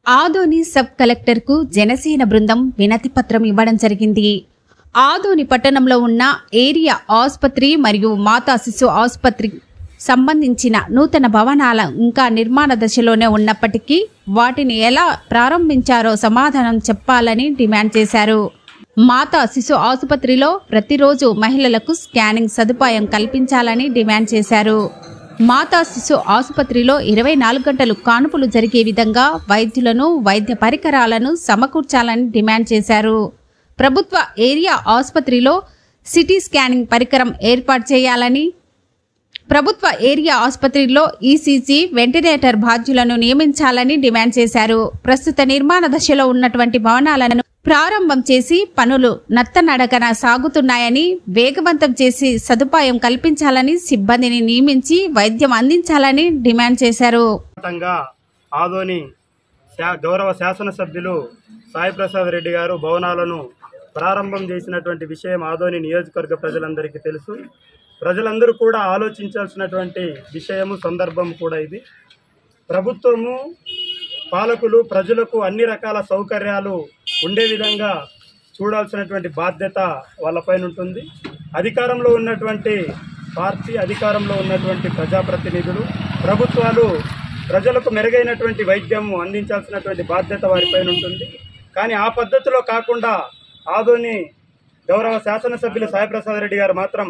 Adoni sub కలెక్టర్కు జనసేన బృందం వినతి పత్రం ఇవ్వడం జరిగింది ఆదోని పట్టణంలో ఉన్న ఏరియా ఆసుపత్రి మరియు మాతా శిశు ఆసుపత్రి సంబంధించిన నూతన భవనాల ఇంకా నిర్మాణ దశలోనే ఉన్నప్పటికీ వాటిని ఎలా ప్రారంభించారో సమాధానం చెప్పాలని డిమాండ్ చేశారు మాతా శిశు ఆసుపత్రిలో ప్రతిరోజు మహిళలకు స్కానింగ్ సదుపాయం కల్పించాలని డిమాండ్ చేశారు మాతా శిశు ఆసుపత్రిలో ఇరవై నాలుగు గంటలు కానుపులు జరిగే విధంగా వైద్యులను వైద్య పరికరాలను సమకూర్చాలని డిమాండ్ చేశారు ప్రభుత్వ ఏరియా ఆసుపత్రిలో సిటీ స్కానింగ్ పరికరం ఏర్పాటు చేయాలని ప్రభుత్వ ఏరియా ఆసుపత్రిలో ఈసీజీ వెంటిలేటర్ బాధ్యులను నియమించాలని డిమాండ్ చేశారు ప్రస్తుత నిర్మాణ దశలో ఉన్నటువంటి భవనాలను ప్రారంభం చేసి పనులు నత్తనడకన సాగుతున్నాయని వేగవంతం చేసి సదుపాయం కల్పించాలని సిబ్బందిని నియమించి వైద్యం అందించాలని డిమాండ్ చేశారు వ్యాప్తంగా ఆదోని శా- గౌరవ శాసనసభ్యులు సాయి ప్రసాద్ రెడ్డి గారు భవనాలను ప్రారంభం చేసినటువంటి విషయం ఆదోని నియోజకవర్గ ప్రజలందరికీ తెలుసు ప్రజలందరూ కూడా ఆలోచించాల్సినటువంటి విషయము సందర్భం కూడా ఇది ప్రభుత్వము పాలకులు ప్రజలకు అన్ని రకాల సౌకర్యాలు ఉండే విధంగా చూడాల్సినటువంటి బాధ్యత వాళ్ళపైన ఉంటుంది అధికారంలో ఉన్నటువంటి పార్టీ అధికారంలో ఉన్నటువంటి ప్రజాప్రతినిధులు ప్రభుత్వాలు ప్రజలకు మెరుగైనటువంటి వైద్యం అందించాల్సినటువంటి బాధ్యత వారిపైన ఉంటుంది కానీ ఆ పద్ధతిలో కాకుండా ఆదోని గౌరవ శాసనసభ్యులు సాయిప్రసాద్ రెడ్డి గారు మాత్రం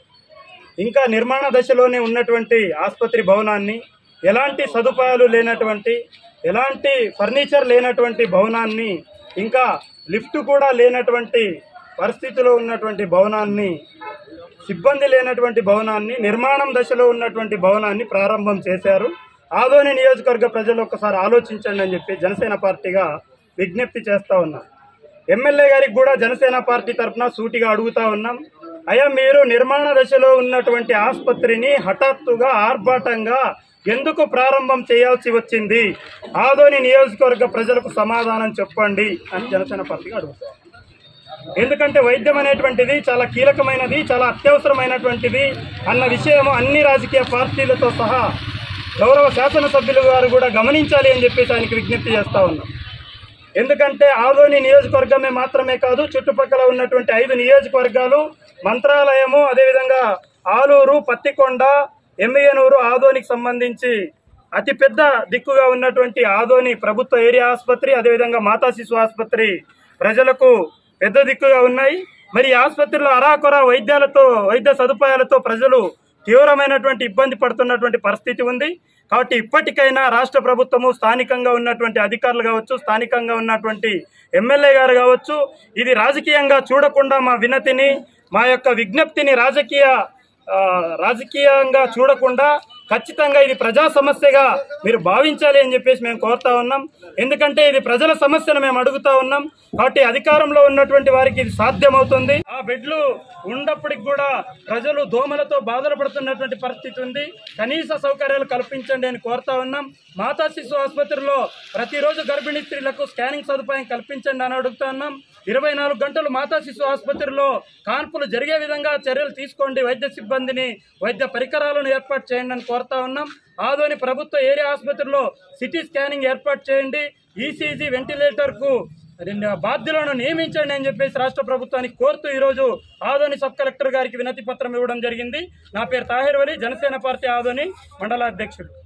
ఇంకా నిర్మాణ దశలోనే ఉన్నటువంటి ఆసుపత్రి భవనాన్ని ఎలాంటి సదుపాయాలు లేనటువంటి ఎలాంటి ఫర్నిచర్ లేనటువంటి భవనాన్ని ఇంకా లిఫ్ట్ కూడా లేనటువంటి పరిస్థితిలో ఉన్నటువంటి భవనాన్ని సిబ్బంది లేనటువంటి భవనాన్ని నిర్మాణం దశలో ఉన్నటువంటి భవనాన్ని ప్రారంభం చేశారు ఆదోని నియోజకవర్గ ప్రజలు ఒక్కసారి ఆలోచించండి అని చెప్పి జనసేన పార్టీగా విజ్ఞప్తి చేస్తా ఉన్నాం ఎమ్మెల్యే గారికి కూడా జనసేన పార్టీ తరఫున సూటిగా అడుగుతా ఉన్నాం అయ్యా మీరు నిర్మాణ దశలో ఉన్నటువంటి ఆసుపత్రిని హఠాత్తుగా ఆర్భాటంగా ఎందుకు ప్రారంభం చేయాల్సి వచ్చింది ఆదోని నియోజకవర్గ ప్రజలకు సమాధానం చెప్పండి అని జనసేన పార్టీగా అడుగుతాం ఎందుకంటే వైద్యం అనేటువంటిది చాలా కీలకమైనది చాలా అత్యవసరమైనటువంటిది అన్న విషయం అన్ని రాజకీయ పార్టీలతో సహా గౌరవ శాసనసభ్యులు గారు కూడా గమనించాలి అని చెప్పేసి ఆయనకి విజ్ఞప్తి చేస్తా ఉన్నాం ఎందుకంటే ఆదోని నియోజకవర్గమే మాత్రమే కాదు చుట్టుపక్కల ఉన్నటువంటి ఐదు నియోజకవర్గాలు మంత్రాలయము అదేవిధంగా ఆలూరు పత్తికొండ ఎమ్మిగనూరు ఆదోనికి సంబంధించి అతిపెద్ద దిక్కుగా ఉన్నటువంటి ఆదోని ప్రభుత్వ ఏరియా ఆసుపత్రి అదేవిధంగా మాతా శిశు ఆసుపత్రి ప్రజలకు పెద్ద దిక్కుగా ఉన్నాయి మరి ఈ ఆసుపత్రిలో అరాకొర వైద్యాలతో వైద్య సదుపాయాలతో ప్రజలు తీవ్రమైనటువంటి ఇబ్బంది పడుతున్నటువంటి పరిస్థితి ఉంది కాబట్టి ఇప్పటికైనా రాష్ట్ర ప్రభుత్వము స్థానికంగా ఉన్నటువంటి అధికారులు కావచ్చు స్థానికంగా ఉన్నటువంటి ఎమ్మెల్యే గారు కావచ్చు ఇది రాజకీయంగా చూడకుండా మా వినతిని మా యొక్క విజ్ఞప్తిని రాజకీయ ఆ, రాజకీయంగా చూడకుండా ఖచ్చితంగా ఇది ప్రజా సమస్యగా మీరు భావించాలి అని చెప్పేసి మేము కోరుతా ఉన్నాం ఎందుకంటే ఇది ప్రజల సమస్యను మేము అడుగుతా ఉన్నాం కాబట్టి అధికారంలో ఉన్నటువంటి వారికి ఇది సాధ్యమవుతుంది ఆ బెడ్లు ఉన్నప్పటికి కూడా ప్రజలు దోమలతో బాధలు పడుతున్నటువంటి పరిస్థితి ఉంది కనీస సౌకర్యాలు కల్పించండి అని కోరుతా ఉన్నాం మాతా శిశు ఆసుపత్రిలో ప్రతిరోజు గర్భిణీ స్త్రీలకు స్కానింగ్ సదుపాయం కల్పించండి అని అడుగుతా ఉన్నాం ఇరవై నాలుగు గంటలు మాతా శిశు ఆసుపత్రిలో కాన్పులు జరిగే విధంగా చర్యలు తీసుకోండి వైద్య సిబ్బందిని వైద్య పరికరాలను ఏర్పాటు చేయండి అని కోరుతా ఉన్నాం ఆదోని ప్రభుత్వ ఏరియా ఆసుపత్రిలో సిటీ స్కానింగ్ ఏర్పాటు చేయండి ఈసీజీ వెంటిలేటర్కు రెండు బాధ్యులను నియమించండి అని చెప్పేసి రాష్ట్ర ప్రభుత్వానికి కోరుతూ ఈరోజు ఆదోని సబ్ కలెక్టర్ గారికి వినతి పత్రం ఇవ్వడం జరిగింది నా పేరు తాహిర్ వలి జనసేన పార్టీ ఆదోని మండల అధ్యక్షుడు